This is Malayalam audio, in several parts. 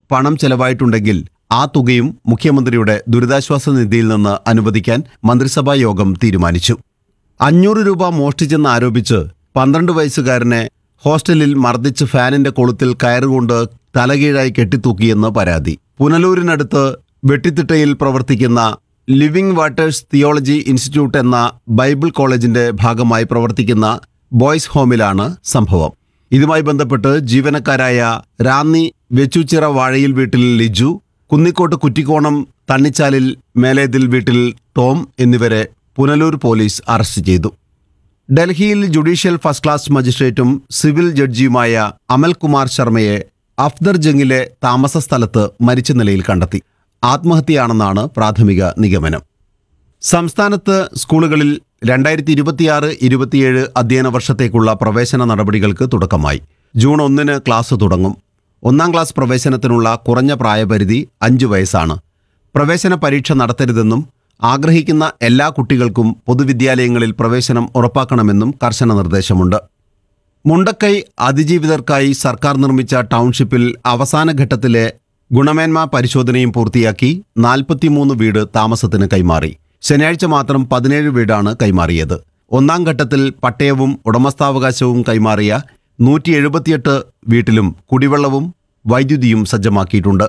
പണം ചെലവായിട്ടുണ്ടെങ്കിൽ ആ തുകയും മുഖ്യമന്ത്രിയുടെ ദുരിതാശ്വാസ നിധിയിൽ നിന്ന് അനുവദിക്കാൻ മന്ത്രിസഭാ യോഗം തീരുമാനിച്ചു അഞ്ഞൂറ് രൂപ മോഷ്ടിച്ചെന്ന് ആരോപിച്ച് പന്ത്രണ്ട് വയസ്സുകാരനെ ഹോസ്റ്റലിൽ മർദ്ദിച്ച് ഫാനിന്റെ കൊളുത്തിൽ കയറുകൊണ്ട് തലകീഴായി കെട്ടിത്തൂക്കിയെന്ന് പരാതി പുനലൂരിനടുത്ത് വെട്ടിത്തിട്ടയിൽ പ്രവർത്തിക്കുന്ന ലിവിംഗ് വാട്ടേഴ്സ് തിയോളജി ഇൻസ്റ്റിറ്റ്യൂട്ട് എന്ന ബൈബിൾ കോളേജിന്റെ ഭാഗമായി പ്രവർത്തിക്കുന്ന ബോയ്സ് ഹോമിലാണ് സംഭവം ഇതുമായി ബന്ധപ്പെട്ട് ജീവനക്കാരായ റാന്നി വെച്ചുച്ചിറ വാഴയിൽ വീട്ടിൽ ലിജു കുന്നിക്കോട്ട് കുറ്റിക്കോണം തണ്ണിച്ചാലിൽ മേലേതിൽ വീട്ടിൽ ടോം എന്നിവരെ പുനലൂർ പോലീസ് അറസ്റ്റ് ചെയ്തു ഡൽഹിയിൽ ജുഡീഷ്യൽ ഫസ്റ്റ് ക്ലാസ് മജിസ്ട്രേറ്റും സിവിൽ ജഡ്ജിയുമായ അമൽകുമാർ ശർമ്മയെ അഫ്ദർ ജംഗിലെ താമസ സ്ഥലത്ത് മരിച്ച നിലയിൽ കണ്ടെത്തി ആത്മഹത്യയാണെന്നാണ് പ്രാഥമിക നിഗമനം സംസ്ഥാനത്ത് സ്കൂളുകളിൽ രണ്ടായിരത്തി ഇരുപത്തിയാറ് ഇരുപത്തിയേഴ് അധ്യയന വർഷത്തേക്കുള്ള പ്രവേശന നടപടികൾക്ക് തുടക്കമായി ജൂൺ ഒന്നിന് ക്ലാസ് തുടങ്ങും ഒന്നാം ക്ലാസ് പ്രവേശനത്തിനുള്ള കുറഞ്ഞ പ്രായപരിധി അഞ്ച് വയസ്സാണ് പ്രവേശന പരീക്ഷ നടത്തരുതെന്നും ആഗ്രഹിക്കുന്ന എല്ലാ കുട്ടികൾക്കും പൊതുവിദ്യാലയങ്ങളിൽ പ്രവേശനം ഉറപ്പാക്കണമെന്നും കർശന നിർദ്ദേശമുണ്ട് മുണ്ടക്കൈ അതിജീവിതർക്കായി സർക്കാർ നിർമ്മിച്ച ടൗൺഷിപ്പിൽ അവസാന ഘട്ടത്തിലെ ഗുണമേന്മ പരിശോധനയും പൂർത്തിയാക്കി നാൽപ്പത്തിമൂന്ന് വീട് താമസത്തിന് കൈമാറി ശനിയാഴ്ച മാത്രം പതിനേഴ് വീടാണ് കൈമാറിയത് ഒന്നാം ഘട്ടത്തിൽ പട്ടയവും ഉടമസ്ഥാവകാശവും കൈമാറിയ നൂറ്റി എഴുപത്തിയെട്ട് വീട്ടിലും കുടിവെള്ളവും വൈദ്യുതിയും സജ്ജമാക്കിയിട്ടുണ്ട്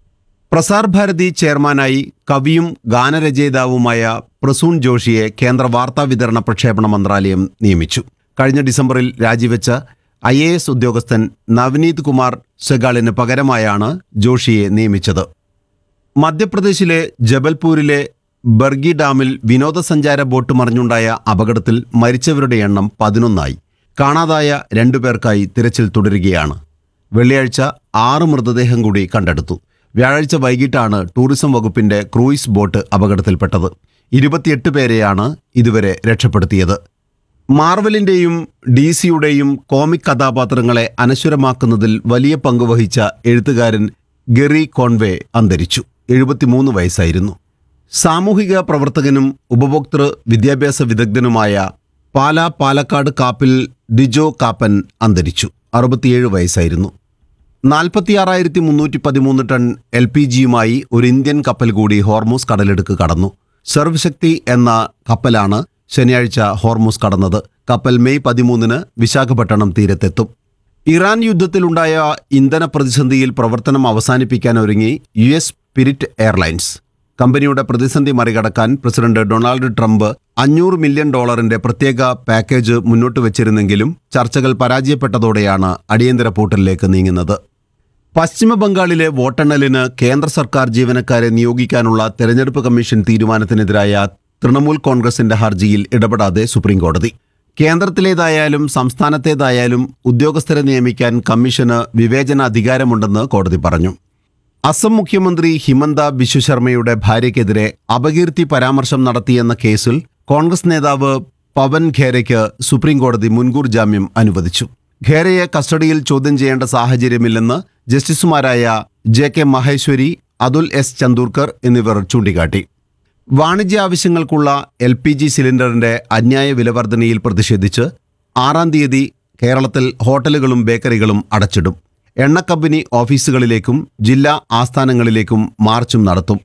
പ്രസാർ ഭാരതി ചെയർമാനായി കവിയും ഗാനരചയിതാവുമായ പ്രസൂൺ ജോഷിയെ കേന്ദ്ര വാർത്താ വിതരണ പ്രക്ഷേപണ മന്ത്രാലയം നിയമിച്ചു കഴിഞ്ഞ ഡിസംബറിൽ രാജിവെച്ച ഐ എ എസ് ഉദ്യോഗസ്ഥൻ നവനീത് കുമാർ സെഗാളിന് പകരമായാണ് ജോഷിയെ നിയമിച്ചത് മധ്യപ്രദേശിലെ ജബൽപൂരിലെ ബർഗി ഡാമിൽ വിനോദസഞ്ചാര ബോട്ട് മറിഞ്ഞുണ്ടായ അപകടത്തിൽ മരിച്ചവരുടെ എണ്ണം പതിനൊന്നായി കാണാതായ രണ്ടുപേർക്കായി തിരച്ചിൽ തുടരുകയാണ് വെള്ളിയാഴ്ച ആറ് മൃതദേഹം കൂടി കണ്ടെടുത്തു വ്യാഴാഴ്ച വൈകിട്ടാണ് ടൂറിസം വകുപ്പിന്റെ ക്രൂയിസ് ബോട്ട് അപകടത്തിൽപ്പെട്ടത് ഇരുപത്തിയെട്ട് പേരെയാണ് ഇതുവരെ രക്ഷപ്പെടുത്തിയത് മാർവലിന്റെയും ഡി സിയുടെയും കോമിക് കഥാപാത്രങ്ങളെ അനശ്വരമാക്കുന്നതിൽ വലിയ പങ്ക് വഹിച്ച എഴുത്തുകാരൻ ഗെറി കോൺവേ അന്തരിച്ചു എഴുപത്തിമൂന്ന് വയസ്സായിരുന്നു സാമൂഹിക പ്രവർത്തകനും ഉപഭോക്തൃ വിദ്യാഭ്യാസ വിദഗ്ധനുമായ പാല പാലക്കാട് കാപ്പിൽ ഡിജോ കാപ്പൻ അന്തരിച്ചു അറുപത്തിയേഴ് വയസ്സായിരുന്നു നാൽപ്പത്തിയാറായിരത്തി മുന്നൂറ്റി പതിമൂന്ന് ടൺ എൽ പി ജിയുമായി ഒരു ഇന്ത്യൻ കപ്പൽ കൂടി ഹോർമൂസ് കടലെടുക്ക് കടന്നു സർവശക്തി എന്ന കപ്പലാണ് ശനിയാഴ്ച ഹോർമൂസ് കടന്നത് കപ്പൽ മെയ് പതിമൂന്നിന് വിശാഖപട്ടണം തീരത്തെത്തും ഇറാൻ യുദ്ധത്തിലുണ്ടായ ഇന്ധന പ്രതിസന്ധിയിൽ പ്രവർത്തനം അവസാനിപ്പിക്കാൻ ഒരുങ്ങി യു എസ് സ്പിരിറ്റ് എയർലൈൻസ് കമ്പനിയുടെ പ്രതിസന്ധി മറികടക്കാൻ പ്രസിഡന്റ് ഡൊണാൾഡ് ട്രംപ് അഞ്ഞൂറ് മില്യൺ ഡോളറിന്റെ പ്രത്യേക പാക്കേജ് മുന്നോട്ട് വച്ചിരുന്നെങ്കിലും ചർച്ചകൾ പരാജയപ്പെട്ടതോടെയാണ് അടിയന്തര പൂട്ടലിലേക്ക് നീങ്ങുന്നത് പശ്ചിമ ബംഗാളിലെ വോട്ടെണ്ണലിന് കേന്ദ്ര സർക്കാർ ജീവനക്കാരെ നിയോഗിക്കാനുള്ള തെരഞ്ഞെടുപ്പ് കമ്മീഷൻ തീരുമാനത്തിനെതിരായ തൃണമൂൽ കോൺഗ്രസിന്റെ ഹർജിയിൽ ഇടപെടാതെ സുപ്രീംകോടതി കേന്ദ്രത്തിലേതായാലും സംസ്ഥാനത്തേതായാലും ഉദ്യോഗസ്ഥരെ നിയമിക്കാൻ കമ്മീഷന് വിവേചന അധികാരമുണ്ടെന്ന് കോടതി പറഞ്ഞു അസം മുഖ്യമന്ത്രി ഹിമന്ത ബിശ്വ ശർമ്മയുടെ ഭാര്യയ്ക്കെതിരെ അപകീർത്തി പരാമർശം നടത്തിയെന്ന കേസിൽ കോൺഗ്രസ് നേതാവ് പവൻ ഖേരയ്ക്ക് സുപ്രീംകോടതി മുൻകൂർ ജാമ്യം അനുവദിച്ചു ഖേരയെ കസ്റ്റഡിയിൽ ചോദ്യം ചെയ്യേണ്ട സാഹചര്യമില്ലെന്ന് ജസ്റ്റിസുമാരായ J K Maheshwari Atul S Chandurkar എന്നിവർ ചൂണ്ടിക്കാട്ടി വാണിജ്യ ആവശ്യങ്ങൾക്കുള്ള എൽ പി ജി സിലിണ്ടറിന്റെ അന്യായ വിലവർധനയിൽ പ്രതിഷേധിച്ച് ആറാം തീയതി കേരളത്തിൽ ഹോട്ടലുകളും ബേക്കറികളും അടച്ചിടും എണ്ണ കമ്പനി ഓഫീസുകളിലേക്കും ജില്ലാ ആസ്ഥാനങ്ങളിലേക്കും മാർച്ചും നടത്തും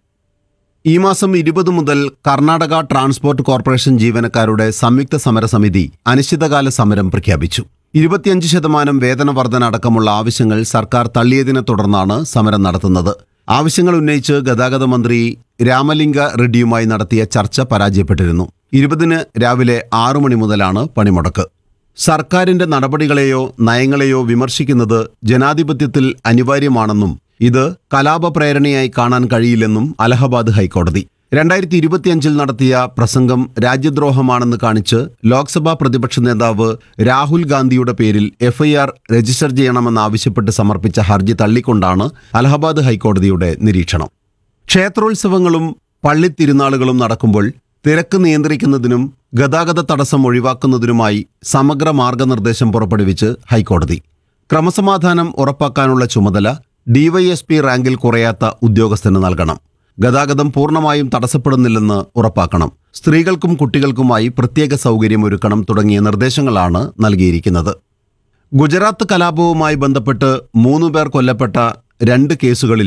ഈ മാസം ഇരുപത് മുതൽ കർണാടക ട്രാൻസ്പോർട്ട് കോർപ്പറേഷൻ ജീവനക്കാരുടെ സംയുക്ത സമരസമിതി അനിശ്ചിതകാല സമരം പ്രഖ്യാപിച്ചു ഇരുപത്തിയഞ്ച് ശതമാനം വേതന വർധന അടക്കമുള്ള ആവശ്യങ്ങൾ സർക്കാർ തള്ളിയതിനെ തുടർന്നാണ് സമരം നടത്തുന്നത് ആവശ്യങ്ങൾ ഉന്നയിച്ച് ഗതാഗത മന്ത്രി രാമലിംഗ റെഡ്ഡിയുമായി നടത്തിയ ചർച്ച പരാജയപ്പെട്ടിരുന്നു ഇരുപതിന് രാവിലെ ആറു മണി മുതലാണ് പണിമുടക്ക് സർക്കാരിന്റെ നടപടികളെയോ നയങ്ങളെയോ വിമർശിക്കുന്നത് ജനാധിപത്യത്തിൽ അനിവാര്യമാണെന്നും ഇത് കലാപപ്രേരണയായി കാണാൻ കഴിയില്ലെന്നും അലഹബാദ് ഹൈക്കോടതി രണ്ടായിരത്തി ഇരുപത്തിയഞ്ചിൽ നടത്തിയ പ്രസംഗം രാജ്യദ്രോഹമാണെന്ന് കാണിച്ച് ലോക്സഭാ പ്രതിപക്ഷ നേതാവ് രാഹുൽ ഗാന്ധിയുടെ പേരിൽ എഫ്ഐആർ രജിസ്റ്റർ ചെയ്യണമെന്നാവശ്യപ്പെട്ട് സമർപ്പിച്ച ഹർജി തള്ളിക്കൊണ്ടാണ് അലഹബാദ് ഹൈക്കോടതിയുടെ നിരീക്ഷണം ക്ഷേത്രോത്സവങ്ങളും പള്ളിത്തിരുനാളുകളും നടക്കുമ്പോൾ തിരക്ക് നിയന്ത്രിക്കുന്നതിനും ഗതാഗത തടസ്സം ഒഴിവാക്കുന്നതിനുമായി സമഗ്ര മാർഗനിർദ്ദേശം പുറപ്പെടുവിച്ച് ഹൈക്കോടതി ക്രമസമാധാനം ഉറപ്പാക്കാനുള്ള ചുമതല ഡിവൈഎസ്പി റാങ്കിൽ കുറയാത്ത ഉദ്യോഗസ്ഥന് നൽകണം ഗതാഗതം പൂർണ്ണമായും തടസ്സപ്പെടുന്നില്ലെന്ന് ഉറപ്പാക്കണം സ്ത്രീകൾക്കും കുട്ടികൾക്കുമായി പ്രത്യേക സൗകര്യം ഒരുക്കണം തുടങ്ങിയ നിർദ്ദേശങ്ങളാണ് നൽകിയിരിക്കുന്നത് ഗുജറാത്ത് കലാപവുമായി ബന്ധപ്പെട്ട് മൂന്ന് പേർ കൊല്ലപ്പെട്ട രണ്ട് കേസുകളിൽ